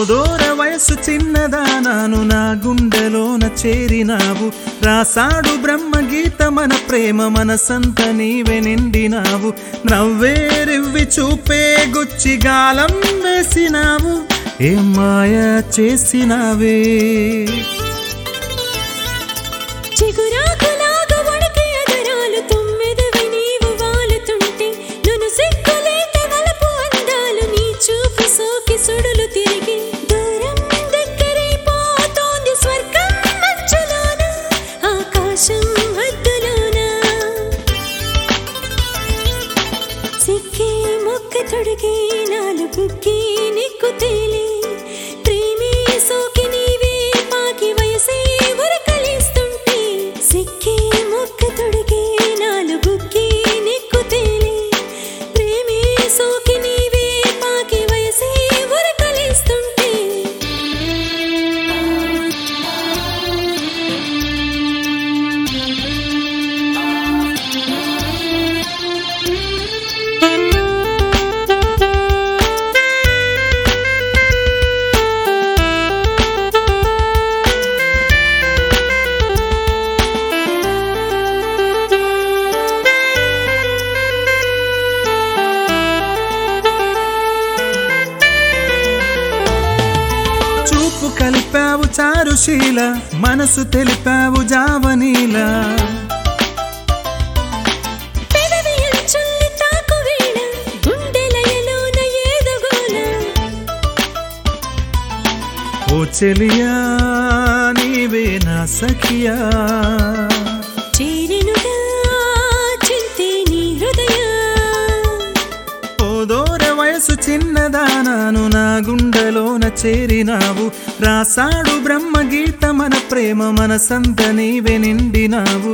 ఓదోర వయసు చిన్నదానాను నా గుండెలోన చేరినావు రాసాడు బ్రహ్మగీత మన ప్రేమ మనసంత నీవే నిండినావు నవ్వేరివ్వి చూపే గుచ్చి గాలం వేసినావు ఏం మాయ చేసినావే చిగురాకులాగా వణికే అదరాలు తొమ్మిదివి నీవు వాలుతుంటే నన్ను సిగ్గులేత వలపు అందాలు నీ చూపు సోకి సుడులు తిరిగి దూరం దగ్గరైపోతోంది స్వర్గం మధ్యలోన ఆకాశం హద్దులోన సిక్కి మొక్క తొడిగి నాలు బుక్కి నిక్కు తేలి ప్రేమి సోకి నీవే పాకి వయసే ఉరకలిస్తుంటే సిక్కి మొక్క తొడిగి నాలు బుక్కి నిక్కు తేలి ప్రేమి సోకి నీవే పాకి వయసే ఉరకలిస్తుంటే చూపు కలిపావు చారుశీల మనసు తెలిపావు జావనీలా పెదవి అంచుల్ని తాకు వేళ గుండెలయలోన ఏదుగోల ఓ చెలియా నీవే నా సఖియా చేరెనుగా చింతే నీ హృదయ ఓదోర వయసు చిన్నదానాను నా గుండెలోన చేరినావు రాసాడు బ్రహ్మగీత మన ప్రేమ మనసంత నీవే నిండినావు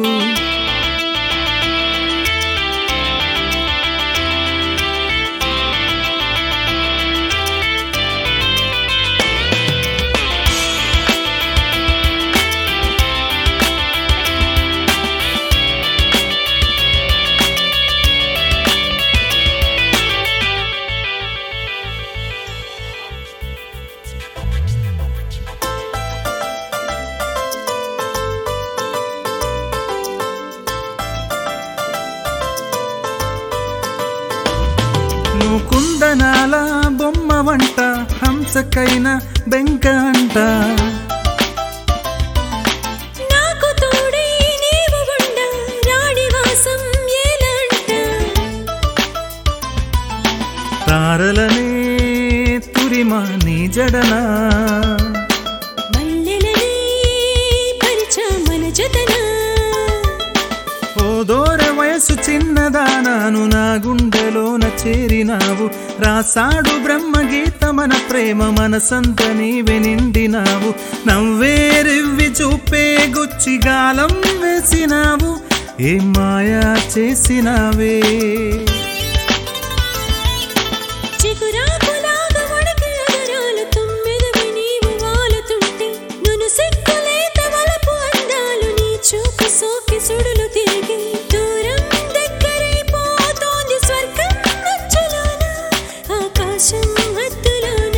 నువ్వు కుందనాల బొమ్మ వంట హంసకైన బెంక అంట నాకు తోడై నీవు ఉండ రాణివాసం ఏలంట తారలనే తురిమా నీ జడనా మల్లెలనే పరిచా మన జతన ఓదోర వయసు చిన్నదానాను నా గుండెలోన చేరినావు రాసాడు బ్రహ్మగీత మన ప్రేమ మనసంత నీవే నిండినావు నవ్వేరివ్వి చూపే గుచ్చి గాలం వేసినావు ఏం మాయా చేసినావే చిగురాకులాగా వణికే అదరాలు తొమ్మిదివి నీవు వాలుతుంటే నన్ను సిగ్గులేత వలపు అందాలు నీ చూపు సోకి సుడులు తిరిగి దూరం దగ్గరైపోతోంది స్వర్గం మధ్యలోన ఆకాశం హద్దులోన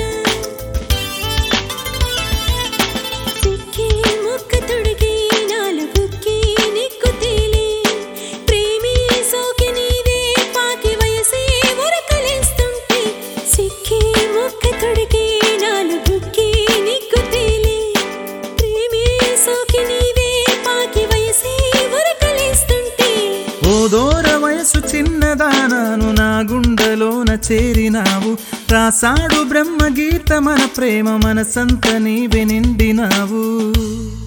సిక్కి మొక్క తొడిగి నాలుగుకి నిక్కు తేలి ప్రేమి సోకి నీవే పాకి వయసే ఉరకలేస్తుంటే సిక్కి మొక్క తొడిగి నాలుగుకి నిక్కు తేలి ప్రేమి సోకి నీవే పాకి వయసే ఉరకలేస్తుంటే ఓదోర వయసు చిన్నదానాను నా గుండెలోన చేరినావు రాసాడు బ్రహ్మగీత మన ప్రేమ మనసంత నీవే నిండినావు